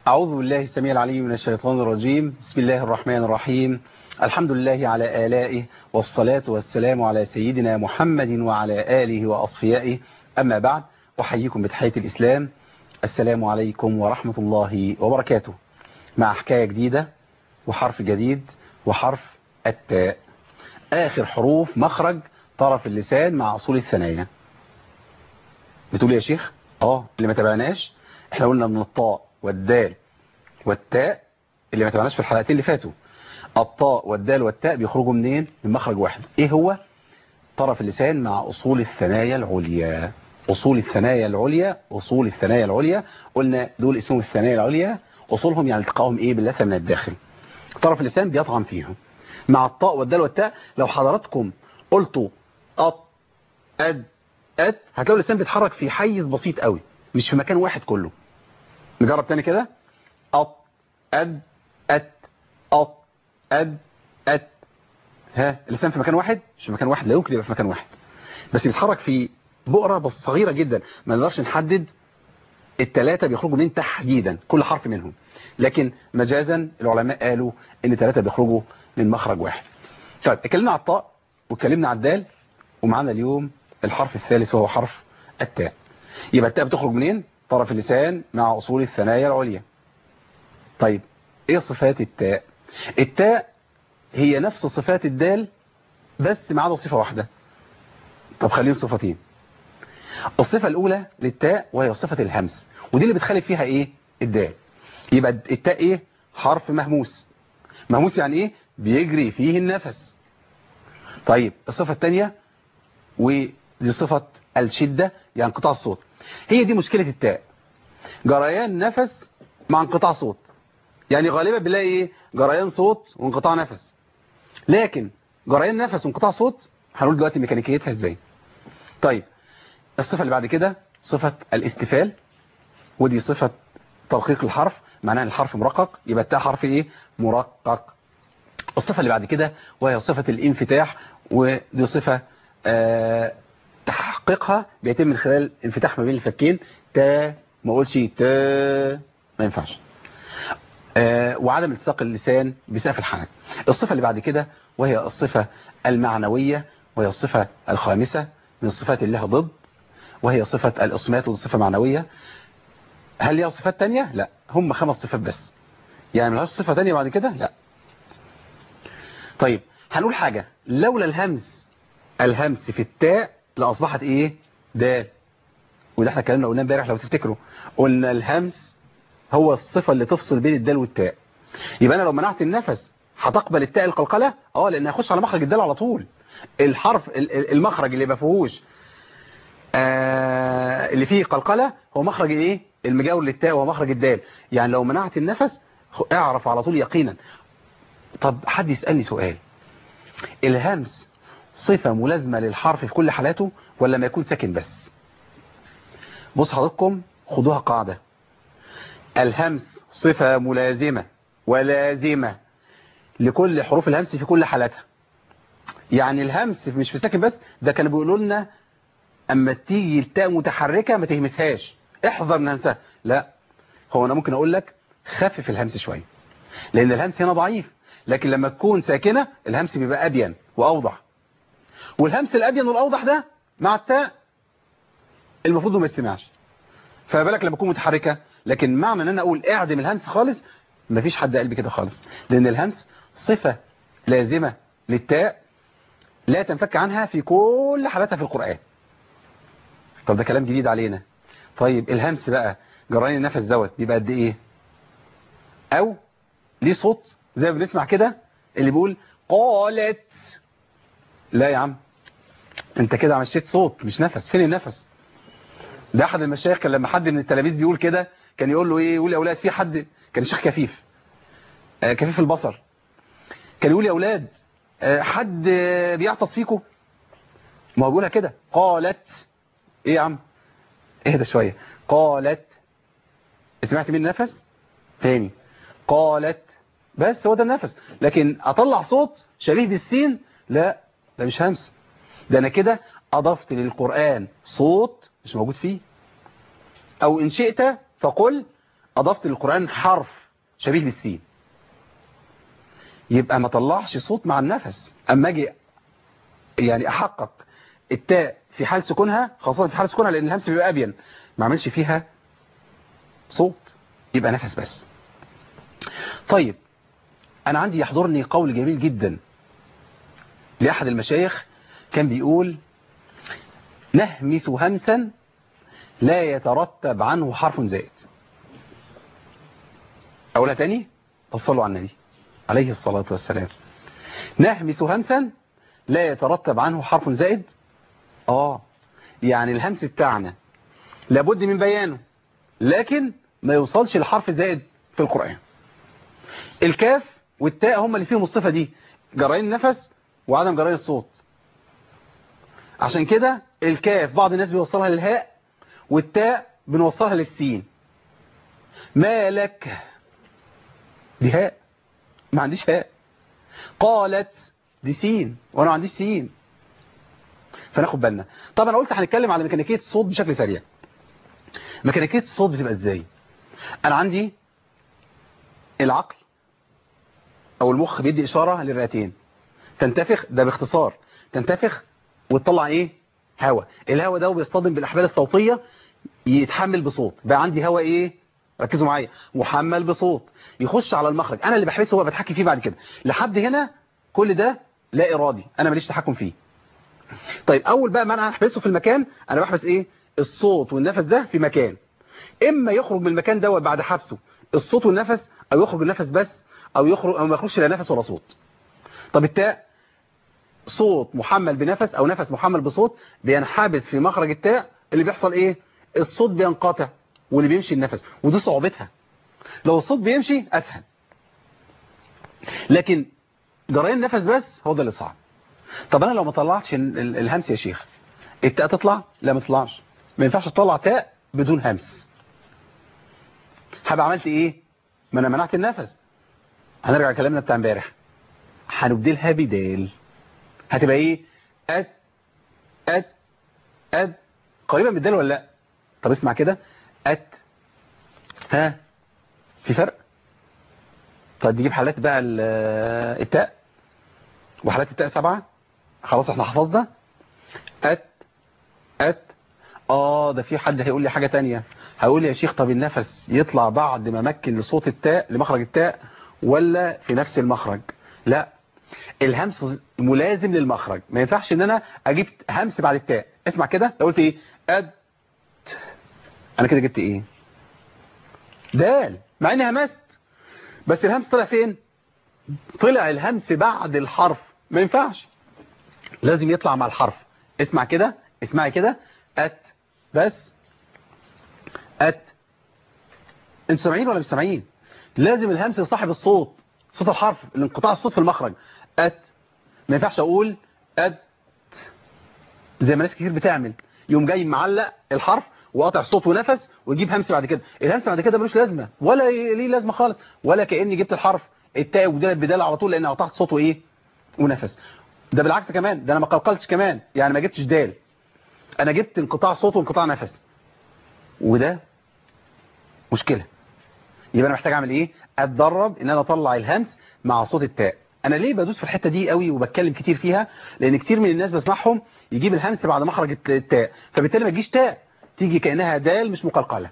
أعوذ بالله السميع العليم من الشيطان الرجيم بسم الله الرحمن الرحيم الحمد لله على آلائه والصلاة والسلام على سيدنا محمد وعلى آله وأصفيائه أما بعد أحييكم بتحية الإسلام السلام عليكم ورحمة الله وبركاته مع حكاية جديدة وحرف جديد وحرف التاء آخر حروف مخرج طرف اللسان مع أصول الثنايا بتقول يا شيخ اه اللي ما تابعناش احنا قلنا من الطاء والدال والتاء اللي ما تابعناش في الحلقتين اللي فاتوا الطاء والدال والتاء بيخرجوا منين من مخرج واحد ايه هو طرف اللسان مع اصول الثنايا العليا اصول الثنايا العليا اصول الثنايا العليا قلنا دول اسمهم الثنايا العليا اصولهم يعني التقاهم ايه باللثه من الداخل طرف اللسان بيطعن فيهم مع الطاء والدال والتاء لو حضراتكم قلتوا أط أد أد هتلاقوا اللسان بيتحرك في حيز بسيط قوي مش في مكان واحد كله نجرب تاني كده أط أد أت أط أد أت ها اللسان في مكان واحد مش في مكان واحد لا يمكن يبقى في مكان واحد بس بيتحرك في بؤرة بس صغيرة جدا ما نقدرش نحدد الثلاثة بيخرجوا منين تحديدا كل حرف منهم لكن مجازا العلماء قالوا ان ثلاثة بيخرجوا من مخرج واحد طيب اتكلمنا على الطاء واتكلمنا على الدال ومعانا اليوم الحرف الثالث وهو حرف التاء يبقى التاء بتخرج منين طرف اللسان مع اصول الثنايا العليا طيب ايه صفات التاء التاء هي نفس صفات الدال بس ما عدا صفة واحدة طب خليهم صفتين الصفة الأولى للتاء وهي صفة الهمس ودي اللي بتخالف فيها إيه الدال يبقى التاء إيه حرف مهموس مهموس يعني إيه بيجري فيه النفس طيب الصفة الثانية ودي صفة الشدة يعني انقطاع الصوت هي دي مشكلة التاء جريان نفس مع انقطاع صوت يعني غالبا بنلاقي ايه جريان صوت وانقطاع نفس لكن جريان نفس وانقطاع صوت هنقول دلوقتي ميكانيكيتها ازاي طيب الصفة اللي بعد كده صفة الاستفال ودي صفة ترقيق الحرف معناها الحرف مرقق يبقى التاء حرف ايه مرقق الصفة اللي بعد كده وهي صفة الانفتاح ودي صفة آه تحقيقها بيتم من خلال انفتاح ما بين الفكين تا ما اقولش تا ما ينفعش آه وعدم التصاق اللسان بسقف الحنك الصفة اللي بعد كده وهي الصفة المعنوية وهي الصفة الخامسة من الصفات اللي لها ضد وهي صفة الإصمات ودي صفة معنوية هل ليها صفات تانية؟ لا هم خمس صفات بس يعني ملهاش صفة تانية بعد كده؟ لا طيب هنقول حاجة لولا الهمس الهمس في التاء لأصبحت ايه دال وده احنا كلامنا قلنا امبارح لو تفتكروا قلنا الهمس هو الصفة اللي تفصل بين الدال والتاء يبقى انا لو منعت النفس هتقبل التاء القلقلة اه لان هخش على مخرج الدال على طول الحرف المخرج اللي ما فيهوش آه اللي فيه قلقلة هو مخرج ايه المجاور للتاء وهو مخرج الدال يعني لو منعت النفس اعرف على طول يقينا طب حد يسألني سؤال الهمس صفة ملازمة للحرف في كل حالاته ولا ما يكون ساكن بس بص حضراتكم خدوها قاعدة الهمس صفة ملازمة ولازمة لكل حروف الهمس في كل حالاتها يعني الهمس مش في ساكن بس ده كانوا بيقولوا لنا اما تيجي التاء متحركة ما تهمسهاش احذر من همسها لا هو انا ممكن اقول لك خفف الهمس شوية لان الهمس هنا ضعيف لكن لما تكون ساكنة الهمس بيبقى ابين واوضح والهمس الابين والاوضح ده مع التاء المفروض ما يستمعش فما بالك لما تكون متحركة لكن معنى ان انا اقول اعدم الهمس خالص مفيش حد قال بكده خالص لان الهمس صفة لازمة للتاء لا تنفك عنها في كل حالاتها في القرآن طب ده كلام جديد علينا طيب الهمس بقى جراني النفس دوت بيبقى قد ايه او ليه صوت زي ما بنسمع كده اللي بيقول قالت لا يا عم انت كده مشيت صوت مش نفس فين النفس ده احد المشايخ كان لما حد من التلاميذ بيقول كده كان يقول له ايه يقول يا اولاد في حد كان الشيخ كفيف آه كفيف البصر كان يقول يا اولاد آه حد بيعطس فيكم ما هو بيقولها كده قالت ايه يا عم اهدى شويه قالت سمعت مين النفس تاني قالت بس هو ده النفس لكن اطلع صوت شبيه بالسين لا ده مش همس ده انا كده اضفت للقرآن صوت مش موجود فيه او ان شئت فقل اضفت للقرآن حرف شبيه للسين يبقى ما طلعش صوت مع النفس اما اجي يعني احقق التاء في حال سكونها خاصة في حال سكونها لان الهمس بيبقى ابين ما اعملش فيها صوت يبقى نفس بس طيب انا عندي يحضرني قول جميل جدا لاحد المشايخ كان بيقول نهمس همسا لا يترتب عنه حرف زائد اقولها تاني تصلوا على النبي عليه الصلاة والسلام نهمس همسا لا يترتب عنه حرف زائد اه يعني الهمس بتاعنا لابد من بيانه لكن ما يوصلش لحرف زائد في القرآن الكاف والتاء هم اللي فيهم الصفة دي جرين النفس وعدم جرين الصوت عشان كده الكاف بعض الناس بيوصلها للهاء والتاء بنوصلها للسين مالك دي هاء ما عنديش هاء قالت دي سين وانا ما عنديش سين فناخد بالنا طب انا قلت هنتكلم على ميكانيكيه الصوت بشكل سريع ميكانيكيه الصوت بتبقى ازاي انا عندي العقل او المخ بيدي اشاره للرئتين تنتفخ ده باختصار تنتفخ وتطلع ايه هواء الهواء ده بيصطدم بالاحبال الصوتيه يتحمل بصوت بقى عندي هواء ايه ركزوا معايا محمل بصوت يخش على المخرج انا اللي بحبسه هو بتحكم فيه بعد كده لحد هنا كل ده لا ارادي انا ماليش تحكم فيه طيب اول بقى ما انا هحبسه في المكان انا بحبس ايه الصوت والنفس ده في مكان اما يخرج من المكان دوت بعد حبسه الصوت والنفس او يخرج النفس بس او يخرج او ما يخرجش لا نفس ولا صوت طب التاء صوت محمل بنفس او نفس محمل بصوت بينحبس في مخرج التاء اللي بيحصل ايه الصوت بينقطع واللي بيمشي النفس ودي صعوبتها لو الصوت بيمشي اسهل لكن جريان النفس بس هو ده اللي صعب طب انا لو ما طلعتش الهمس يا شيخ التاء تطلع لا ما تطلعش ما ينفعش تطلع تاء بدون همس هبقى عملت ايه ما انا منعت النفس هنرجع لكلامنا بتاع امبارح هنبدلها بدال هتبقى ايه ات ات ات قريبا من الدال ولا لا طب اسمع كده ات ها في فرق طيب نجيب حالات بقى التاء وحالات التاء سبعة خلاص احنا حفظنا ات ات اه ده في حد هيقول لي حاجة تانية هيقول لي يا شيخ طب النفس يطلع بعد ما مكن لصوت التاء لمخرج التاء ولا في نفس المخرج لا الهمس ملازم للمخرج ما ينفعش ان انا اجيب همس بعد التاء اسمع كده لو قلت ايه اد انا كده جبت ايه دال مع اني همست بس الهمس طلع فين طلع الهمس بعد الحرف ما ينفعش لازم يطلع مع الحرف اسمع كده اسمعي كده ات بس ات انتوا سامعين ولا مش سامعين لازم الهمس صاحب الصوت صوت الحرف الانقطاع الصوت في المخرج ات ما ينفعش اقول ات زي ما ناس كتير بتعمل يوم جاي معلق الحرف وقاطع صوت ونفس ويجيب همس بعد كده الهمس بعد كده ملوش لازمه ولا ليه لازمه خالص ولا كاني جبت الحرف التاء ودال بدال على طول لان قطعت صوت وايه ونفس ده بالعكس كمان ده انا ما قلقلتش كمان يعني ما جبتش دال انا جبت انقطاع صوت وانقطاع نفس وده مشكله يبقى انا محتاج اعمل ايه اتدرب ان انا اطلع الهمس مع صوت التاء انا ليه بدوس في الحته دي قوي وبتكلم كتير فيها لان كتير من الناس بسمعهم يجيب الهمس بعد مخرج التاء فبالتالي ما تجيش تاء تيجي كانها دال مش مقلقله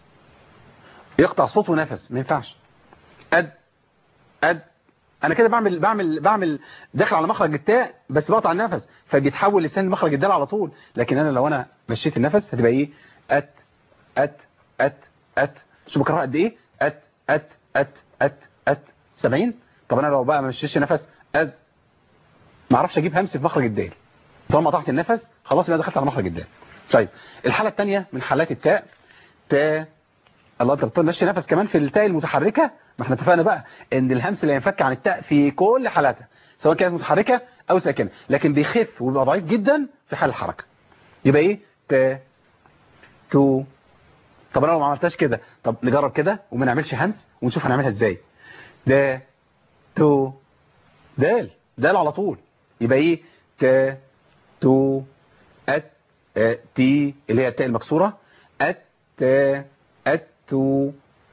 يقطع صوت ونفس ما ينفعش اد اد انا كده بعمل بعمل بعمل داخل على مخرج التاء بس بقطع النفس فبيتحول لسان مخرج الدال على طول لكن انا لو انا مشيت النفس هتبقى ايه ات ات ات ات شوف بكرهها قد ايه ات ات ات ات ات 70 طب انا لو بقى ما مشيتش نفس اد ما اعرفش اجيب همس في مخرج الدال طالما قطعت النفس خلاص انا دخلت على مخرج الدال طيب الحاله الثانيه من حالات التاء تاء الله انت بتمشي نفس كمان في التاء المتحركه ما احنا اتفقنا بقى ان الهمس لا ينفك عن التاء في كل حالاتها سواء كانت متحركه او ساكنه لكن بيخف ويبقى ضعيف جدا في حال الحركه يبقى ايه تا تو طب انا لو ما عملتهاش كده طب نجرب كده وما نعملش همس ونشوف هنعملها ازاي دا تو دال دال على طول يبقى ايه تا تو ات اه تي اللي هي التاء المكسوره ات ات تو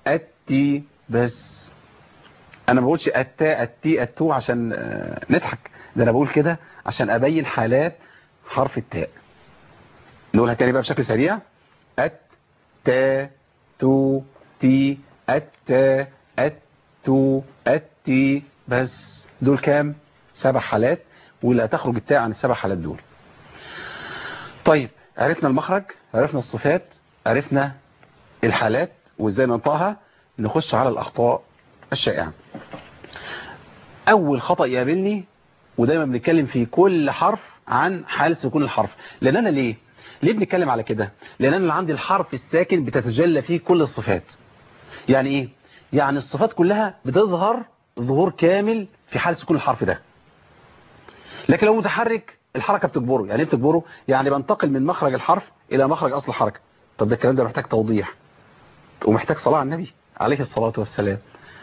التي بس انا ما بقولش التاء التي التو عشان آه، نضحك ده انا بقول كده عشان ابين حالات حرف التاء نقولها تاني بقى بشكل سريع الت تا تو تي التا التو التي بس دول كام سبع حالات ولا تخرج التاء عن السبع حالات دول طيب عرفنا المخرج عرفنا الصفات عرفنا الحالات وازاي ننطقها نخش على الاخطاء الشائعه اول خطأ يقابلني ودايما بنتكلم في كل حرف عن حالة سكون الحرف لان انا ليه ليه بنتكلم على كده لان انا اللي عندي الحرف الساكن بتتجلى فيه كل الصفات يعني ايه يعني الصفات كلها بتظهر ظهور كامل في حال سكون الحرف ده لكن لو متحرك الحركة بتجبره يعني ايه بتجبره يعني بنتقل من مخرج الحرف الى مخرج اصل الحركة طب ده الكلام ده محتاج توضيح ومحتاج صلاة على النبي عليه الصلاة والسلام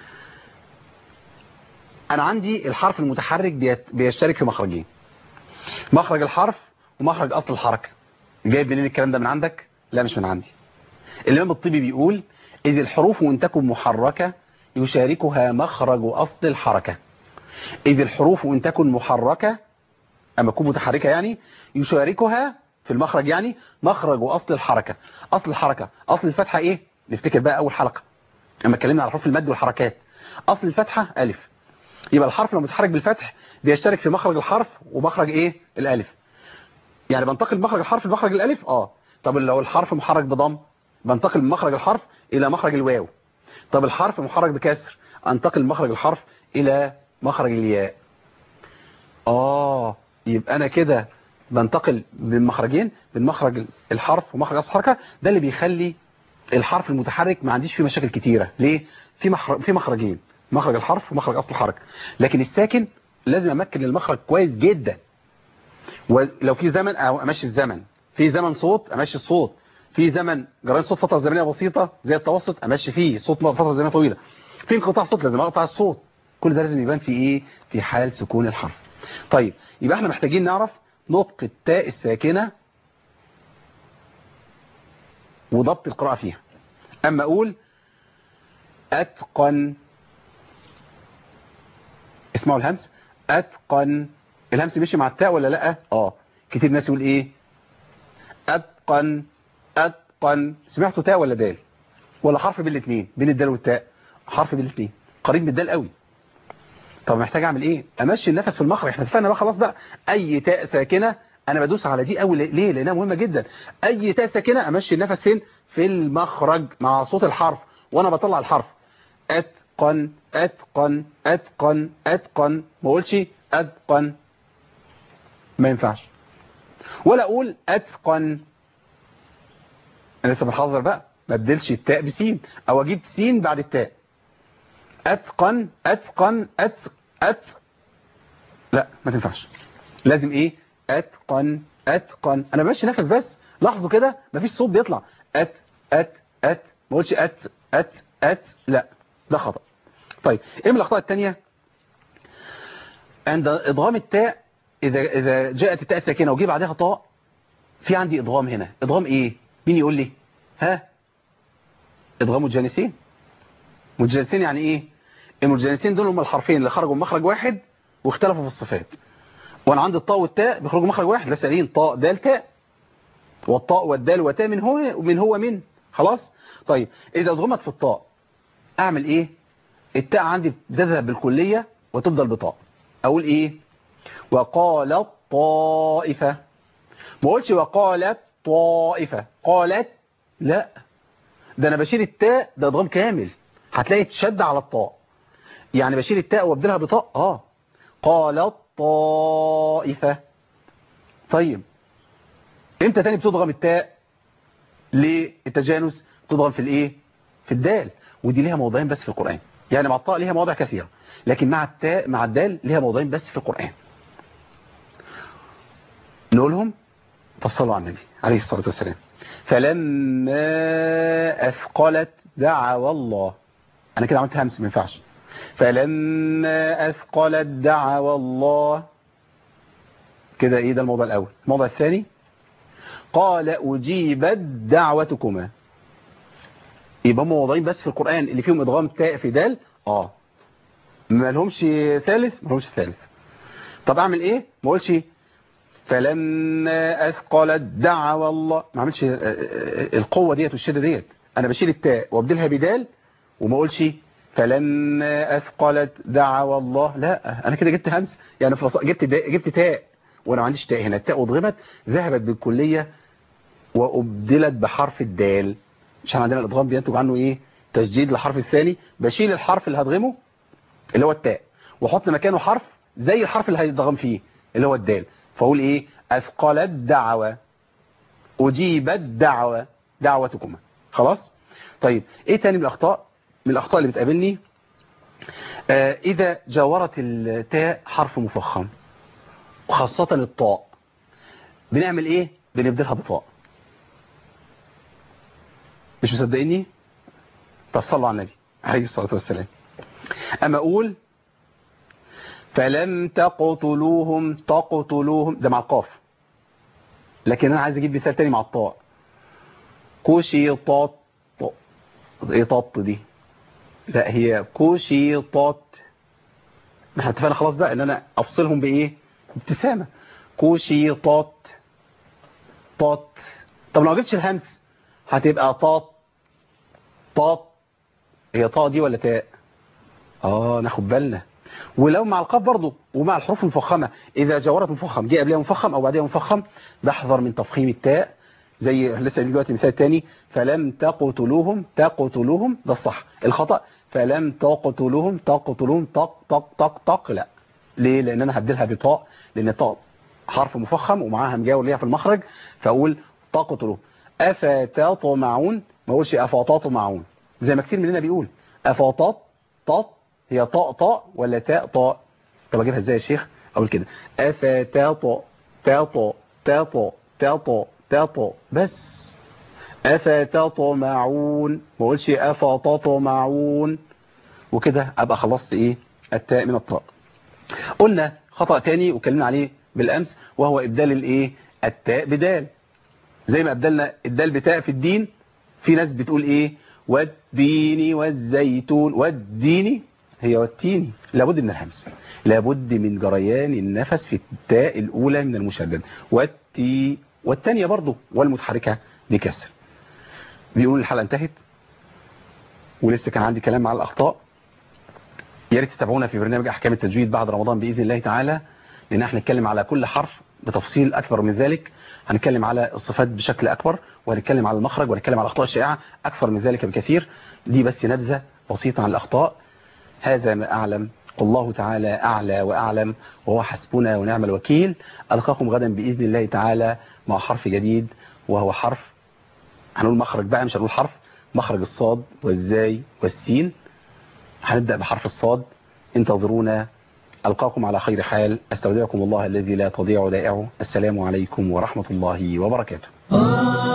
انا عندي الحرف المتحرك بيت- بيشترك في مخرجين مخرج الحرف ومخرج اصل الحركة جايب منين الكلام ده من عندك لا مش من عندي الامام الطبي بيقول اذ الحروف وان تكن محركة يشاركها مخرج اصل الحركة اذ الحروف وان تكن محركة اما تكون متحركة يعني يشاركها في المخرج يعني مخرج واصل الحركة اصل الحركة اصل الفتحة ايه نفتكر بقى اول حلقة اما اتكلمنا على حروف المد والحركات اصل الفتحة الف يبقى الحرف لو متحرك بالفتح بيشترك في مخرج الحرف ومخرج ايه الالف يعني بنتقل من مخرج الحرف لمخرج الالف اه طب لو الحرف محرك بضم بنتقل من مخرج الحرف الى مخرج الواو طب الحرف محرك بكسر انتقل من مخرج الحرف الى مخرج الياء اه يبقى انا كده بنتقل من مخرجين من مخرج الحرف ومخرج اصل الحركه ده اللي بيخلي الحرف المتحرك ما عنديش فيه مشاكل كتيره ليه في مخرج في مخرجين مخرج الحرف ومخرج اصل الحركه لكن الساكن لازم امكن المخرج كويس جدا ولو في زمن أو امشي الزمن في زمن صوت امشي الصوت في زمن جريان صوت فتره زمنيه بسيطه زي التوسط امشي فيه صوت فتره زمنيه طويله في انقطاع صوت لازم اقطع الصوت كل ده لازم يبان في ايه في حال سكون الحرف طيب يبقى احنا محتاجين نعرف نطق التاء الساكنه وضبط القراءه فيها اما اقول اتقن اسمعوا الهمس اتقن الهمس مشي مع التاء ولا لا اه كتير ناس يقول ايه اتقن اتقن سمعتوا تاء ولا دال ولا حرف بين الاثنين بين الدال والتاء حرف بين الاثنين قريب من الدال قوي طب محتاج اعمل ايه امشي النفس في المخرج احنا اتفقنا بقى خلاص بقى اي تاء ساكنه انا بدوس على دي قوي ليه لانها مهمه جدا اي تاء ساكنه امشي النفس فين في المخرج مع صوت الحرف وانا بطلع الحرف اتقن اتقن اتقن اتقن ما اقولش اتقن ما ينفعش ولا اقول اتقن انا لسه بحذر بقى ما ابدلش التاء بسين او اجيب سين بعد التاء اتقن اتقن ات ات لا ما تنفعش لازم ايه اتقن اتقن انا ماشي نفس بس لاحظوا كده مفيش صوت بيطلع ات ات ات ما اقولش ات ات ات لا ده خطأ طيب ايه من الاخطاء الثانيه عند ادغام التاء اذا اذا جاءت التاء ساكنه وجي بعدها طاء في عندي ادغام هنا ادغام ايه مين يقول لي ها ادغام متجانسين متجانسين يعني ايه المتجانسين دول هم الحرفين اللي خرجوا من مخرج واحد واختلفوا في الصفات وانا عندي الطاء والتاء بيخرجوا مخرج واحد لسه قايلين طاء دال تاء والطاء والدال وتاء من هو ومن هو من خلاص طيب اذا ادغمت في الطاء اعمل ايه التاء عندي تذهب بالكليه وتفضل بطاء اقول ايه وقالت طائفه ما اقولش وقالت طائفه قالت لا ده انا بشيل التاء ده ادغام كامل هتلاقي تشد على الطاء يعني بشيل التاء وابدلها بطاء اه قالت طائفه طيب امتى تاني بتضغم التاء للتجانس تضغم في الايه في الدال ودي ليها موضعين بس في القرآن يعني مع الطاء ليها مواضع كثيرة لكن مع التاء مع الدال ليها موضعين بس في القرآن نقولهم فصلوا على النبي عليه الصلاة والسلام فلما أثقلت دعوا الله أنا كده عملت همس ما ينفعش فلما أثقلت دعوا الله كده إيه ده الموضوع الأول الموضوع الثاني قال أجيبت دعوتكما يبقى هم واضعين بس في القرآن اللي فيهم ادغام تاء في دال اه ما لهمش ثالث ما لهمش ثالث طب اعمل ايه ما اقولش فلما اثقلت دعوى الله ما اعملش القوه ديت والشده ديت انا بشيل التاء وابدلها بدال وما اقولش فلما اثقلت دعوى الله لا انا كده جبت همس يعني جبت جبت تاء وانا ما عنديش تاء هنا التاء اضغمت ذهبت بالكليه وابدلت بحرف الدال مش احنا عندنا الادغام بينتج عنه ايه تشديد للحرف الثاني بشيل الحرف اللي هدغمه اللي هو التاء واحط مكانه حرف زي الحرف اللي هيدغم فيه اللي هو الدال فاقول ايه اثقلت دعوة اجيبت دعوة دعوتكما خلاص طيب ايه تاني من الاخطاء من الاخطاء اللي بتقابلني آه اذا جاورت التاء حرف مفخم وخاصة الطاء بنعمل ايه بنبدلها بطاء مش مصدقيني طب صلوا على النبي عليه الصلاة والسلام اما اقول فلم تقتلوهم تقتلوهم ده مع القاف لكن انا عايز اجيب مثال تاني مع الطاء كوشي طاط ايه طاط دي لا هي كوشي طاط ما احنا اتفقنا خلاص بقى ان انا افصلهم بايه ابتسامه كوشي طاط طاط طب لو ما جبتش الهمس هتبقى طاط طاط هي طاء دي ولا تاء اه ناخد بالنا ولو مع القاف برضه ومع الحروف المفخمه اذا جاورت مفخم جه قبلها مفخم او بعدها مفخم بحذر من تفخيم التاء زي لسه دلوقتي مثال تاني فلم تقتلوهم تقتلوهم ده الصح الخطا فلم تقتلوهم تقتلوهم طق طق طق طق لا ليه لان انا هبدلها بطاء لان الطاء حرف مفخم ومعاها مجاور ليها في المخرج فاقول تقتلوهم افتطمعون ما اقولش افتطمعون زي ما كتير مننا بيقول افطاط طاط هي طاء طاء ولا تاء طاء طب اجيبها ازاي يا شيخ اقول كده افتطا تاطا تاطا تاطا تاطا بس افتطمعون ما اقولش افتطمعون وكده ابقى خلصت ايه التاء من الطاء قلنا خطأ تاني وكلمنا عليه بالامس وهو ابدال الايه التاء بدال زي ما ابدلنا الدال بتاء في الدين في ناس بتقول ايه والدين والزيتون والدين هي والتين لابد من الهمس لابد من جريان النفس في التاء الأولى من المشدد والتي والثانية برضو والمتحركة بكسر بيقول الحلقة انتهت ولسه كان عندي كلام مع الأخطاء يا ريت تتابعونا في برنامج أحكام التجويد بعد رمضان بإذن الله تعالى لأن احنا نتكلم على كل حرف بتفصيل أكبر من ذلك هنتكلم على الصفات بشكل أكبر وهنتكلم على المخرج وهنتكلم على الأخطاء الشائعة أكثر من ذلك بكثير دي بس نبذة بسيطة عن الأخطاء هذا ما أعلم والله تعالى أعلى وأعلم وهو حسبنا ونعم الوكيل ألقاكم غدا بإذن الله تعالى مع حرف جديد وهو حرف هنقول مخرج بقى مش هنقول حرف مخرج الصاد والزاي والسين هنبدأ بحرف الصاد انتظرونا ألقاكم على خير حال أستودعكم الله الذي لا تضيع ودائعه السلام عليكم ورحمة الله وبركاته